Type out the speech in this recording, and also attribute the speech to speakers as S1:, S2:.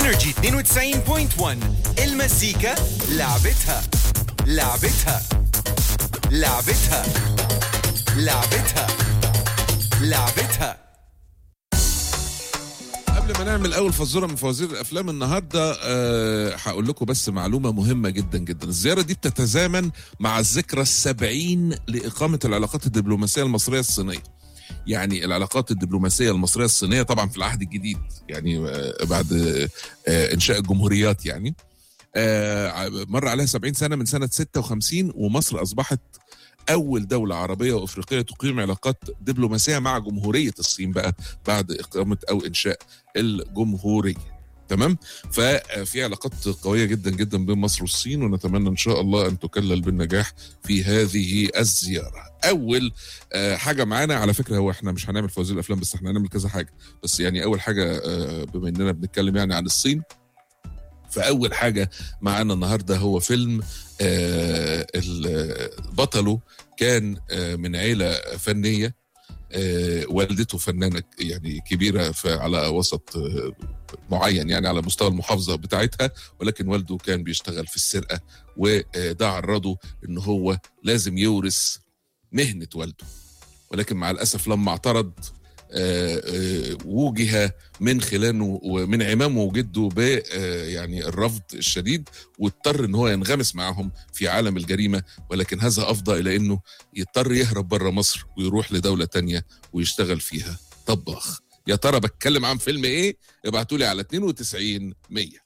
S1: انرجي 92.1 المزيكا لعبتها لعبتها لعبتها لعبتها لعبتها
S2: قبل ما نعمل اول فزوره من فوازير الافلام النهارده أه هقول لكم بس معلومه مهمه جدا جدا الزياره دي بتتزامن مع الذكرى السبعين لاقامه العلاقات الدبلوماسيه المصريه الصينيه يعني العلاقات الدبلوماسيه المصريه الصينيه طبعا في العهد الجديد يعني آه، بعد آه، انشاء الجمهوريات يعني آه، مر عليها 70 سنه من سنه 56 ومصر اصبحت اول دوله عربيه وافريقيه تقيم علاقات دبلوماسيه مع جمهوريه الصين بقى بعد اقامه او انشاء الجمهوريه تمام ففي علاقات قويه جدا جدا بين مصر والصين ونتمنى ان شاء الله ان تكلل بالنجاح في هذه الزياره اول آه، حاجه معانا على فكره هو احنا مش هنعمل فوازير الافلام بس احنا هنعمل كذا حاجه بس يعني اول حاجه آه، بما اننا بنتكلم يعني عن الصين فاول حاجه معانا النهارده هو فيلم آه، ال- بطله كان آه، من عيله فنيه آه، والدته فنانه يعني كبيره في على وسط آه، معين يعني على مستوى المحافظه بتاعتها ولكن والده كان بيشتغل في السرقه وده عرضه ان هو لازم يورث مهنه والده ولكن مع الاسف لما اعترض آه، آه، وجه من خلاله ومن عمامه وجده ب آه، يعني الرفض الشديد واضطر ان هو ينغمس معهم في عالم الجريمه ولكن هذا افضى الى انه يضطر يهرب بره مصر ويروح لدوله تانية ويشتغل فيها طباخ يا ترى بتكلم عن فيلم ايه ابعتوا لي على 92 100